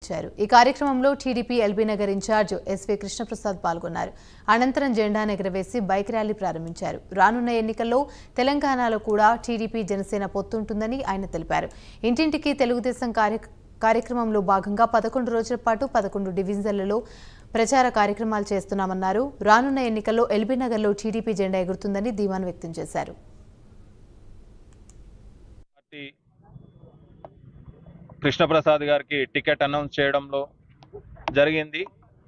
ప్రారంభించారు ఈ కార్యక్రమంలో TDP LB Nagar incharge SV Krishnaprasad పాల్గొన్నారు అనంతరం జెండాను ఎగరవేసి బైక్ ర్యాలీ ప్రారంభించారు రానున్న ఎన్నికల్లో తెలంగాణలో కూడా టీడీపీ జనసేన పొత్తుంటుందని ఆయన తెలిపారు ఇంటింటికి తెలుగుదేశం కార్య కార్యక్రమంలో భాగంగా పదకొండు రోజుల పాటు పదకొండు డివిజన్లలో ప్రచార కార్యక్రమాలు చేస్తున్నామన్నారు రానున్న ఎన్నికల్లో ఎల్బీ నగర్లో టీడీపీ జెండా ఎగురుతుందని ధీమాను వ్యక్తం చేశారు పార్టీ కృష్ణప్రసాద్ గారికి టికెట్ అనౌన్స్ చేయడంలో జరిగింది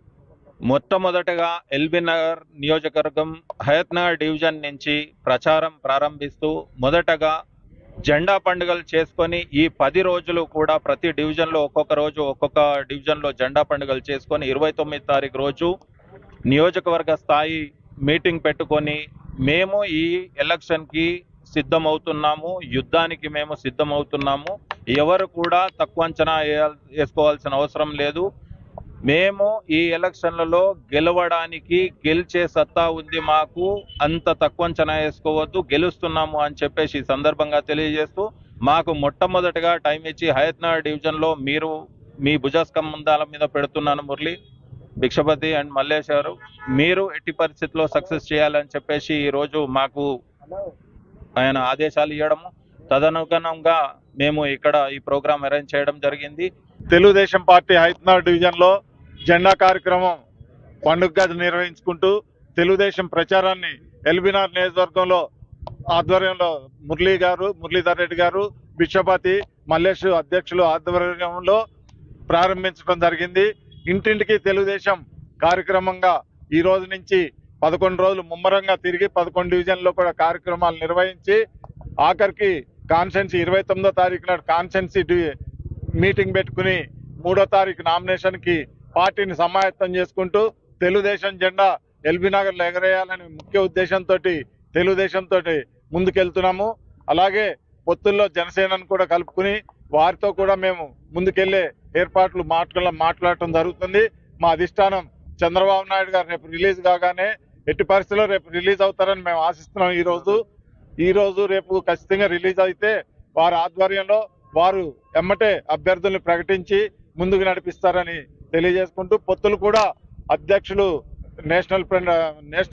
మొట్టమొదటగా ఎల్బీ నగర్ నియోజకవర్గం హయత్ నగర్ డివిజన్ నుంచి ప్రచారం ప్రారంభిస్తూ మొదటగా జెండా పండుగలు చేసుకొని ఈ పది రోజులు కూడా ప్రతి డివిజన్లో ఒక్కొక్క రోజు ఒక్కొక్క డివిజన్లో జెండా పండుగలు చేసుకొని ఇరవై తొమ్మిది తారీఖు రోజు నియోజకవర్గ స్థాయి మీటింగ్ పెట్టుకొని మేము ఈ ఎలక్షన్కి సిద్ధమవుతున్నాము యుద్ధానికి మేము సిద్ధమవుతున్నాము ఎవరు కూడా తక్కువ అంచనా వేయాల్- వేసుకోవాల్సిన అవసరం లేదు మేము ఈ ఎలక్షన్లలో గెలవడానికి గెలిచే సత్తా ఉంది మాకు అంత తక్కువ అంచనా వేసుకోవద్దు గెలుస్తున్నాము అని చెప్పేసి ఈ సందర్భంగా తెలియజేస్తూ మాకు మొట్టమొదటిగా టైం ఇచ్చి హయత్నగర్ డివిజన్లో మీరు మీ భుజస్కంధాల మీద పెడుతున్నాను మురళి భిక్షపతి అండ్ మల్లేష్ గారు మీరు ఎట్టి పరిస్థితుల్లో సక్సెస్ చేయాలని చెప్పేసి ఈ రోజు మాకు ఆయన ఆదేశాలు ఇవ్వడము తదనుగుణంగా మేము ఇక్కడ ఈ ప్రోగ్రాం అరేంజ్ చేయడం జరిగింది తెలుగుదేశం పార్టీ హైదరాబాద్ డివిజన్ లో జెండా కార్యక్రమం పండుగగా నిర్వహించుకుంటూ తెలుగుదేశం ప్రచారాన్ని ఎల్బినార్ నియోజకవర్గంలో ఆధ్వర్యంలో మురళీ గారు మురళీధర్ రెడ్డి గారు బిక్షపతి మల్లేష్ అధ్యక్షులు ఆధ్వర్యంలో ప్రారంభించడం జరిగింది ఇంటింటికి తెలుగుదేశం కార్యక్రమంగా ఈ రోజు నుంచి పదకొండు రోజులు ముమ్మరంగా తిరిగి పదకొండు డివిజన్లో కూడా కార్యక్రమాలు నిర్వహించి ఆఖరికి కాన్సెన్సీ ఇరవై తొమ్మిదో తారీఖు నాడు కాన్సెన్సీ డి- మీటింగ్ పెట్టుకుని మూడో తారీఖు నామినేషన్ కి పార్టీని సమాయత్తం చేసుకుంటూ తెలుగుదేశం జెండా ఎల్బీ నగర్ లో ఎగరేయాలని ముఖ్య ఉద్దేశంతో తెలుగుదేశంతో ముందుకెళ్తున్నాము అలాగే పొత్తుల్లో జనసేనను కూడా కలుపుకుని వారితో కూడా మేము ముందుకెళ్లే ఏర్పాట్లు మాట్లా మాట్లాడటం జరుగుతుంది మా అధిష్టానం చంద్రబాబు నాయుడు గారు రేపు రిలీజ్ కాగానే ఎట్టి పరిస్థితుల్లో రేపు రిలీజ్ అవుతారని మేము ఆశిస్తున్నాం ఈ రోజు ఈ రోజు రేపు ఖచ్చితంగా రిలీజ్ అయితే వారి ఆధ్వర్యంలో వారు ఎమ్మటే అభ్యర్థుల్ని ప్రకటించి ముందుకు నడిపిస్తారని తెలియజేసుకుంటూ పొత్తులు కూడా అధ్యక్షులు నేషనల్ ఫ్రంట్ నేషనల్